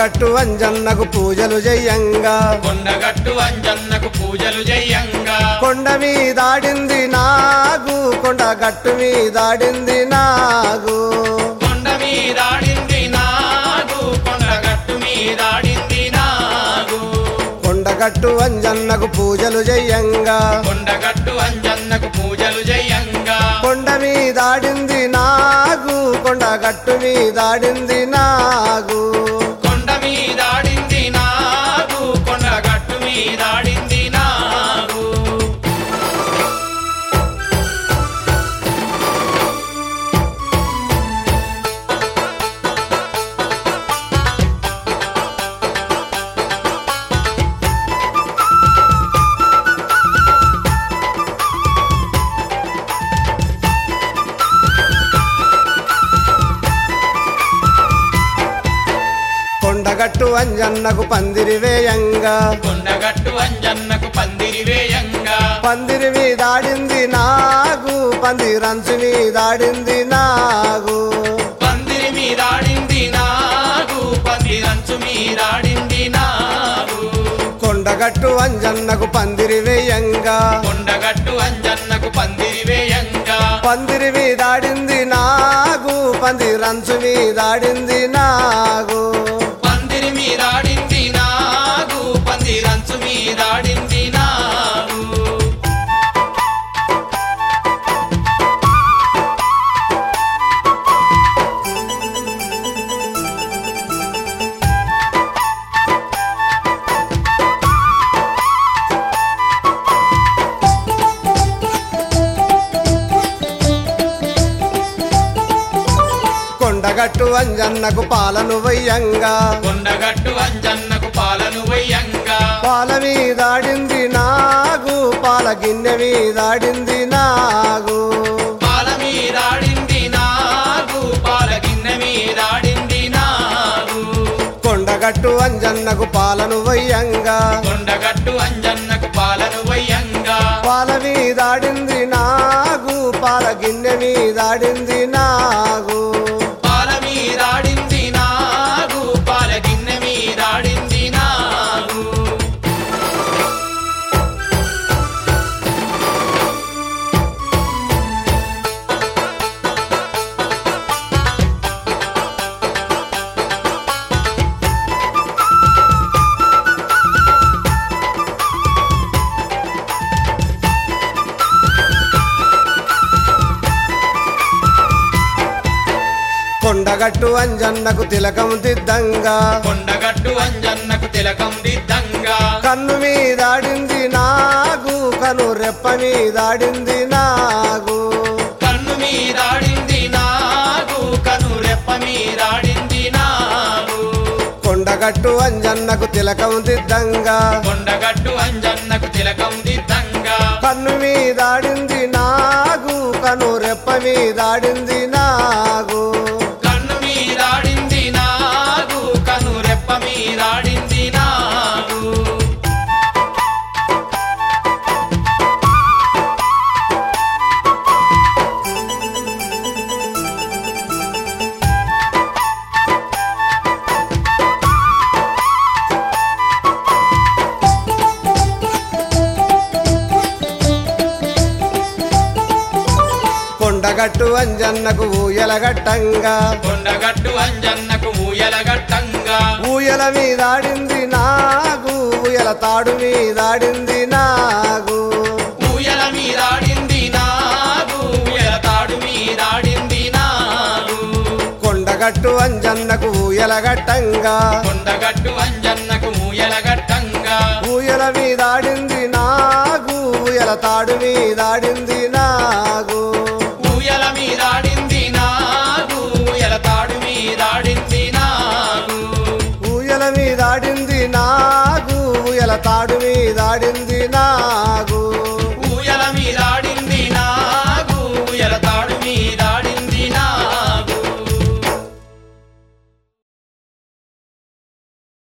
కొండగట్టు అంజన్నకు పూజలు చెయ్యంగా కొండగట్టు అంజన్నకు పూజలు చెయ్యంగా కొండ మీదాడింది నాగు కొండగట్టు మీదాడింది నాగు కొండ మీదాడింది నాగు కొండగట్టు మీదాడింది నాగు కొండగట్టు అంజన్నకు పూజలు చెయ్యంగా కొండగట్టు అంజన్నకు పూజలు చెయ్యంగా కొండ మీదాడింది నాగు కొండగట్టు మీదాడింది నాగు కొండ మీదాడింది నాగు కొండగట్టు మీదాడింది నాగు కొండగట్టు అంజన్నకు పందిరి వేయంగా కొండగట్టు అంజన్నకు పందిరి వేయంగా పందిరి మీదాడింది నాగు పందిరంచు మీదాడింది నాగు పందిరి మీదాడింది నాగు పందిరంచు మీదాడింది నాగు కొండగట్టు అంజన్నకు పందిరి వేయంగా కొండగట్టు అంజన్నకు పందిరి వేయంగా పందిరి మీదాడింది నాగు పందిరంచు మీదాడింది నాగు పందిరి మీదాడింది నాగు పందిరంచు మీదాడింది నాగు కొండగట్టు అంజన్నకు పాలను వయ్యంగా కొండగట్టు అంజన్నకు పాలను వయ్యంగా పాల మీదాడింది నాగు పాల గిన్నె మీదాడింది నాగు పాల మీదాడింది నాగు పాల గిన్నె మీదాడింది నాగు కొండగట్టు అంజన్నకు పాలను వయ్యంగా కొండగట్టు అంజన్నకు పాలను వయ్యంగా పాల మీదాడింది నాగు పాల గిన్నె మీదాడింది నాగు పాల మీదాడింది నాగు పాల గిన్నె మీదాడింది నాగు కొండగట్టు అంజన్నకు తిలకం దిద్దంగా కొండగట్టు అంజన్నకు తిలకం దిద్దంగా కన్ను మీదాడింది నాగు కను రెప్ప మీదాడింది నాగు కన్ను మీదాడింది నాగు కను రెప్ప మీదాడింది నాగు కొండగట్టు అంజన్నకు తిలకం దిద్దంగా కొండగట్టు అంజన్నకు తిలకం దిద్దంగా కన్ను మీదాడింది నాగు కను రెప్ప మీదాడింది నాగు కన్ను మీదాడింది నాగు కను రెప్ప మీదాడింది నాగు కొండగట్టు అంజన్నకు ఊయలగట్టంగా కొండగట్టు అంజన్నకు ఊయలగట్టంగా ఊయల మీదాడింది నాగు ఊయల తాడు మీదాడింది నాగు ఊయల మీదాడింది నాగు ఊయల తాడు మీదాడింది నాగు కొండగట్టు అంజన్నకు ఊయలగట్టంగా కొండగట్టు అంజన్నకు ఊయలగట్టంగా ఊయల మీదాడింది నాగు ఊయల తాడు మీదాడింది నాగు